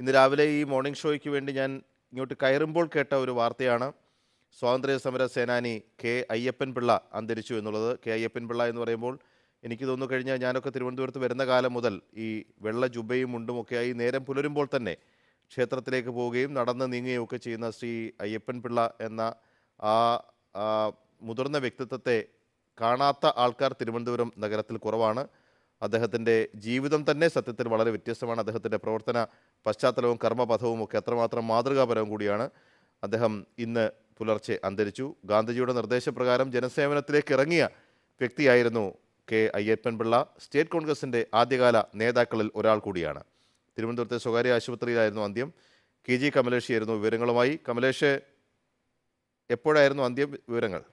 ഇന്ന് രാവിലെ ഈ മോർണിംഗ് ഷോയ്ക്ക് വേണ്ടി ഞാൻ ഇങ്ങോട്ട് കയറുമ്പോൾ കേട്ട ഒരു വാർത്തയാണ് സ്വാതന്ത്ര്യ സമര സേനാനി കെ അയ്യപ്പൻ പിള്ള അന്തരിച്ചു എന്നുള്ളത് കെ അയ്യപ്പൻ പിള്ള എന്ന് പറയുമ്പോൾ എനിക്ക് തോന്നുന്നു കഴിഞ്ഞാൽ ഞാനൊക്കെ തിരുവനന്തപുരത്ത് വരുന്ന കാലം മുതൽ ഈ വെള്ള ജുബയും മുണ്ടുമൊക്കെയായി നേരം പുലരുമ്പോൾ തന്നെ ക്ഷേത്രത്തിലേക്ക് പോവുകയും നടന്ന് നീങ്ങുകയും ഒക്കെ ചെയ്യുന്ന ശ്രീ അയ്യപ്പൻ പിള്ള എന്ന ആ ആ മുതിർന്ന വ്യക്തിത്വത്തെ കാണാത്ത ആൾക്കാർ തിരുവനന്തപുരം നഗരത്തിൽ കുറവാണ് അദ്ദേഹത്തിൻ്റെ ജീവിതം തന്നെ സത്യത്തിൽ വളരെ വ്യത്യസ്തമാണ് അദ്ദേഹത്തിൻ്റെ പ്രവർത്തന പശ്ചാത്തലവും കർമ്മപഥവും ഒക്കെ അത്രമാത്രം മാതൃകാപരവും കൂടിയാണ് അദ്ദേഹം ഇന്ന് പുലർച്ചെ അന്തരിച്ചു ഗാന്ധിജിയുടെ നിർദ്ദേശപ്രകാരം ജനസേവനത്തിലേക്ക് ഇറങ്ങിയ വ്യക്തിയായിരുന്നു കെ അയ്യപ്പൻ പിള്ള സ്റ്റേറ്റ് കോൺഗ്രസിൻ്റെ ആദ്യകാല നേതാക്കളിൽ ഒരാൾ കൂടിയാണ് തിരുവനന്തപുരത്തെ സ്വകാര്യ ആശുപത്രിയിലായിരുന്നു അന്ത്യം കെ ജി കമലേഷിയായിരുന്നു വിവരങ്ങളുമായി കമലേഷ് എപ്പോഴായിരുന്നു അന്ത്യം വിവരങ്ങൾ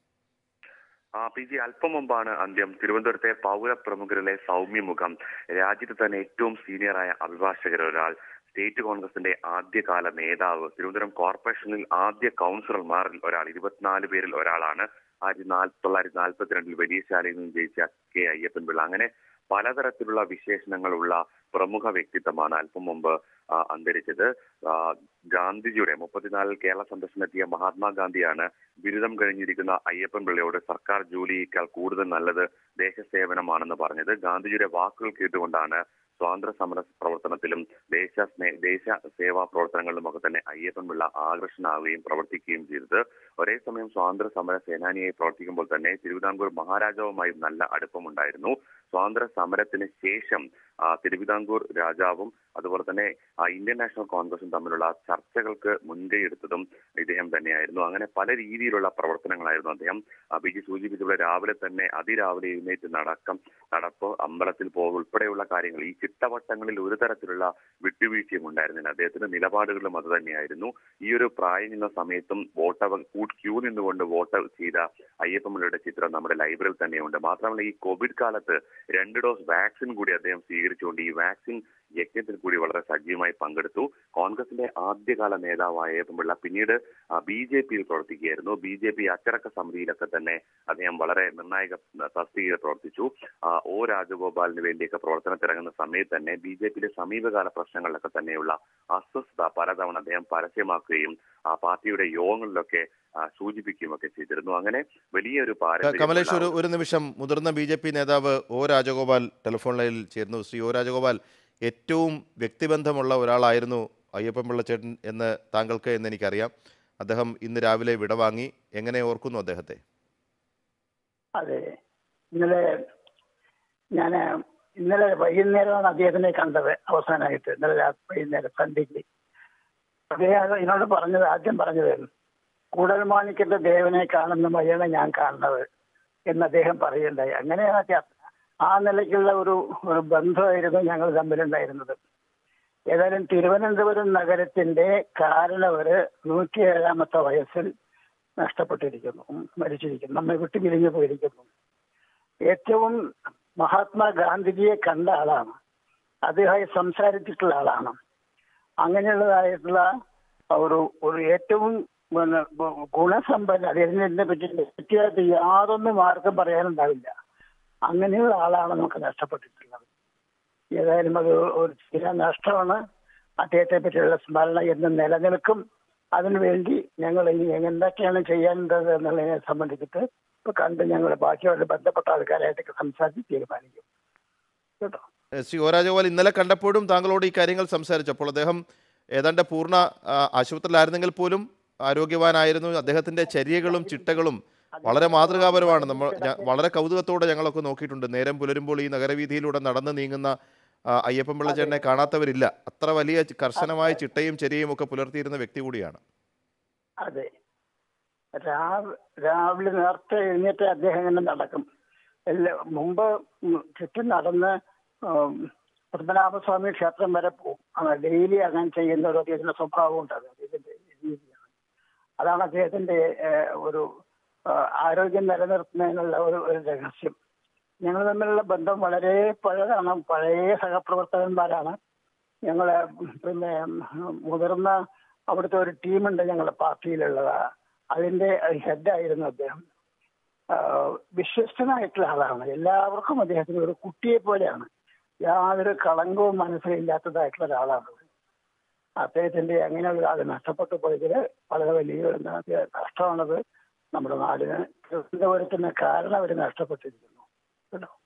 ആ പി ജി അല്പം മുമ്പാണ് അന്ത്യം തിരുവനന്തപുരത്തെ പൗരപ്രമുഖരിലെ സൗമ്യമുഖം രാജ്യത്ത് തന്നെ ഏറ്റവും സീനിയറായ അഭിഭാഷകരിൽ ഒരാൾ സ്റ്റേറ്റ് കോൺഗ്രസിന്റെ ആദ്യകാല നേതാവ് തിരുവനന്തപുരം കോർപ്പറേഷനിൽ ആദ്യ കൗൺസിലർമാരിൽ ഒരാൾ ഇരുപത്തിനാല് പേരിൽ ഒരാളാണ് ആയിരത്തി നാൽപ്പത്തി തൊള്ളായിരത്തി നാൽപ്പത്തിരണ്ടിൽ വലിയശാലയിൽ നിന്ന് ജയിച്ച കെ അയ്യപ്പൻ പിള്ള അങ്ങനെ പലതരത്തിലുള്ള വിശേഷണങ്ങളുള്ള പ്രമുഖ വ്യക്തിത്വമാണ് അല്പം മുമ്പ് ആ, അന്തരിച്ചത് ആ, ഗാന്ധിജിയുടെ മുപ്പത്തിനാലിൽ കേരള സന്ദർശനത്തിയ മഹാത്മാഗാന്ധിയാണ് ബിരുദം കഴിഞ്ഞിരിക്കുന്ന അയ്യപ്പൻ പിള്ളയോട് സർക്കാർ ജോലിയേക്കാൾ കൂടുതൽ നല്ലത് ദേശസേവനമാണെന്ന് പറഞ്ഞത് ഗാന്ധിജിയുടെ വാക്കുകൾ കേട്ടുകൊണ്ടാണ് സ്വാതന്ത്ര്യ സമര പ്രവർത്തനത്തിലും ദേശ സ്നേ- ദേശ സേവാ പ്രവർത്തനങ്ങളിലുമൊക്കെ തന്നെ അയ്യപ്പൻ പിള്ള ആകർഷണാവുകയും പ്രവർത്തിക്കുകയും ചെയ്തത് ഒരേ സമയം സ്വാതന്ത്ര്യ സമര സേനാനിയായി പ്രവർത്തിക്കുമ്പോൾ തന്നെ തിരുവിതാംകൂർ മഹാരാജാവുമായി നല്ല അടുപ്പമുണ്ടായിരുന്നു സ്വാതന്ത്ര്യ സമരത്തിന് ശേഷം ആ, തിരുവിതാംകൂർ രാജാവും അതുപോലെ തന്നെ ആ, ഇന്ത്യൻ നാഷണൽ കോൺഗ്രസും തമ്മിലുള്ള ചർച്ചകൾക്ക് മുൻകൈ എടുത്തതും ഇദ്ദേഹം തന്നെയായിരുന്നു അങ്ങനെ പല രീതിയിലുള്ള പ്രവർത്തനങ്ങളായിരുന്നു അദ്ദേഹം ആ, ബിജി സൂചിപ്പിച്ചപോലെ രാവിലെ തന്നെ അതിരാവിലെ എഴുന്നേറ്റ് നടക്കം നടപ്പ് അമ്പലത്തിൽ പോകുക ഉൾപ്പെടെയുള്ള കാര്യങ്ങൾ ഈ ചിട്ടവട്ടങ്ങളിൽ ഒരു തരത്തിലുള്ള വിട്ടുവീഴ്ചയും ഉണ്ടായിരുന്നില്ല അദ്ദേഹത്തിന്റെ നിലപാടുകളും അത് തന്നെയായിരുന്നു ഈ ഒരു പ്രായം നിന്ന സമയത്തും വോട്ട് ക്യൂ നിന്നുകൊണ്ട് വോട്ട് ചെയ്ത അയ്യപ്പമ്മയുടെ ചിത്രം നമ്മുടെ ലൈബ്രറിയിൽ തന്നെയുണ്ട് മാത്രമല്ല ഈ കോവിഡ് കാലത്ത് രണ്ട് ഡോസ് വാക്സിൻ കൂടി അദ്ദേഹം സ്വീകരിച്ചുകൊണ്ട് ഈ വാക്സിൻ യജ്ഞത്തിൽ കൂടി വളരെ സജീവമായി പങ്കെടുത്തു കോൺഗ്രസിന്റെ ആദ്യകാല നേതാവായ അയ്യപ്പൻപിള്ള പിന്നീട് ബി ജെ പിയിൽ പ്രവർത്തിക്കുകയായിരുന്നു ബി ജെ പി അച്ചടക്ക സമിതിയിലൊക്കെ തന്നെ അദ്ദേഹം വളരെ നിർണായക തസ്തികയിൽ പ്രവർത്തിച്ചു ആ, ഒ രാജഗോപാലിന് വേണ്ടിയൊക്കെ പ്രവർത്തനത്തിറങ്ങുന്ന സമയത്ത് തന്നെ ബി ജെ പിയിലെ സമീപകാല പ്രശ്നങ്ങളിലൊക്കെ തന്നെയുള്ള അസ്വസ്ഥത പലതവണ അദ്ദേഹം പരസ്യമാക്കുകയും ആ പാർട്ടിയുടെ യോഗങ്ങളിലൊക്കെ ആ, സൂചിപ്പിക്കുകയും ഒക്കെ ചെയ്തിരുന്നു അങ്ങനെ വലിയൊരു കമലേഷ് ഒരു പാരമ്പര്യം ഒരു നിമിഷം മുതിർന്ന ബി ജെ പി നേതാവ് ഒ രാജഗോപാൽ ടെലിഫോൺ ലൈനിൽ ചേർന്നു ശ്രീ ഒ രാജഗോപാൽ ഏറ്റവും വ്യക്തിബന്ധമുള്ള ഒരാളായിരുന്നു അയ്യപ്പൻ പിള്ളച്ചേട്ടൻ എന്ന് താങ്കൾക്ക് എന്ന് എനിക്കറിയാം അദ്ദേഹം ഇന്ന് രാവിലെ വിടവാങ്ങി എങ്ങനെ ഓർക്കുന്നു അദ്ദേഹത്തെ അതെ ഇന്നലെ ഞാൻ ഇന്നലെ വൈകുന്നേരമാണ് അദ്ദേഹത്തിനെ കണ്ടത് അവസാനമായിട്ട് ഇന്നലെ രാത്രി വൈകുന്നേരം സന്ധ്യയ്ക്ക് അദ്ദേഹം എന്നോട് പറഞ്ഞത് ആദ്യം പറഞ്ഞത് കൂടൽമാണിക്കന്റെ ദേവനെ കാണുന്ന വഴിയാണ് ഞാൻ കാണുന്നത് എന്ന് അദ്ദേഹം പറയുണ്ടായി അങ്ങനെയാണ് ച- ആ നിലയ്ക്കുള്ള ഒരു ഒരു ബന്ധമായിരുന്നു ഞങ്ങൾ തമ്മിലുണ്ടായിരുന്നത് ഏതായാലും തിരുവനന്തപുരം നഗരത്തിന്റെ കാരണവര് നൂറ്റിയേഴാമത്തെ വയസ്സിൽ നഷ്ടപ്പെട്ടിരിക്കുന്നു ഉം, മരിച്ചിരിക്കുന്നു നമ്മെ വിട്ടു പിരിഞ്ഞു പോയിരിക്കുന്നു ഏറ്റവും മഹാത്മാഗാന്ധിജിയെ കണ്ട ആളാണ് അദ്ദേഹമായി സംസാരിച്ചിട്ടുള്ള ആളാണ് അങ്ങനെയുള്ളതായിട്ടുള്ള ഒരു ഒരു ഏറ്റവും പിന്നെ ഗുണസമ്പന്ന അദ്ദേഹത്തിനെ പറ്റി വ്യക്തിയായിട്ട് യാതൊന്നും ആർക്കും പറയാനുണ്ടാവില്ല അങ്ങനെയുള്ള ആളാണ് നമുക്ക് നഷ്ടപ്പെട്ടിട്ടുള്ളത് ഏതായാലും അത് ഒരു ചില നഷ്ടമാണ് അദ്ദേഹത്തെ പറ്റിയുള്ള സ്മരണ എന്ന് നിലനിൽക്കും അതിനുവേണ്ടി ഞങ്ങൾ ഇനി എന്തൊക്കെയാണ് ചെയ്യേണ്ടത് എന്നുള്ളതിനെ സംബന്ധിച്ചിട്ട് ഇപ്പൊ കണ്ട് ഞങ്ങൾ ബാക്കിയുള്ള ബന്ധപ്പെട്ട ആൾക്കാരായിട്ടൊക്കെ സംസാരിച്ച് തീരുമാനിക്കും കേട്ടോ ഏഹ് ശ്രീ ഒ രാജഗോപാൽ ഇന്നലെ കണ്ടപ്പോഴും താങ്കളോട് ഈ കാര്യങ്ങൾ സംസാരിച്ചപ്പോൾ അദ്ദേഹം ഏതാണ്ട് പൂർണ്ണ ആ, ആശുപത്രിയിലായിരുന്നെങ്കിൽ പോലും ആരോഗ്യവാനായിരുന്നു അദ്ദേഹത്തിന്റെ ചര്യകളും ചിട്ടകളും വളരെ മാതൃകാപരമാണ് നമ്മൾ ഞ- വളരെ കൗതുകത്തോടെ ഞങ്ങളൊക്കെ നോക്കിയിട്ടുണ്ട് നേരം പുലരുമ്പോൾ ഈ നഗരവീഥിയിലൂടെ നടന്ന് നീങ്ങുന്ന ആ, അയ്യപ്പൻ പിള്ളച്ചേട്ടനെ കാണാത്തവരില്ല അത്ര വലിയ ചി- കർശനമായ ചിട്ടയും ചര്യയും ഒക്കെ പുലർത്തിയിരുന്ന വ്യക്തി കൂടിയാണ് അതെ രാവ്- രാവിലെ നേരത്തെ എഴുന്നേറ്റ് അദ്ദേഹം ഇങ്ങനെ നടക്കും എല്ലാ മുമ്പ് ഉം ചുറ്റും നടന്ന് ഉം, പത്മനാഭസ്വാമി ക്ഷേത്രം വരെ പോകും അങ്ങനെ ഡെയിലി അങ്ങനെ ചെയ്യുന്ന ഒരു അദ്ദേഹത്തിന്റെ സ്വഭാവം ഉണ്ട് അത് അദ്ദേഹത്തിന്റെ രീതിയാണ് അതാണ് അദ്ദേഹത്തിന്റെ ഏഹ്, ഒരു ആഹ്, ആരോഗ്യം നിലനിർത്തുന്നതിനുള്ള ഒരു ഒരു രഹസ്യം ഞങ്ങൾ തമ്മിലുള്ള ബന്ധം വളരെ പഴയതാണ് പഴയ സഹപ്രവർത്തകന്മാരാണ് ഞങ്ങള് പിന്നെ മുതിർന്ന അവിടുത്തെ ഒരു ടീമുണ്ട് ഞങ്ങളുടെ പാർട്ടിയിലുള്ളത് അതിന്റെ ഹെഡായിരുന്നു അദ്ദേഹം ആഹ് വിശ്വസ്തനായിട്ടുള്ള ആളാണ് എല്ലാവർക്കും അദ്ദേഹത്തിന് ഒരു കുട്ടിയെ പോലെയാണ് യാതൊരു കളങ്കവും മനസ്സിലില്ലാത്തതായിട്ടുള്ള ഒരാളാണ് അദ്ദേഹത്തിന്റെ അങ്ങനെയുള്ള ആൾ നഷ്ടപ്പെട്ടു പോയതിൽ വളരെ വലിയ ഒരു ന- നഷ്ടമാണത് നമ്മുടെ നാടിന് തിരുവനന്തപുരത്തിന് കാരണം അവർ നഷ്ടപ്പെട്ടിരിക്കുന്നു കേട്ടോ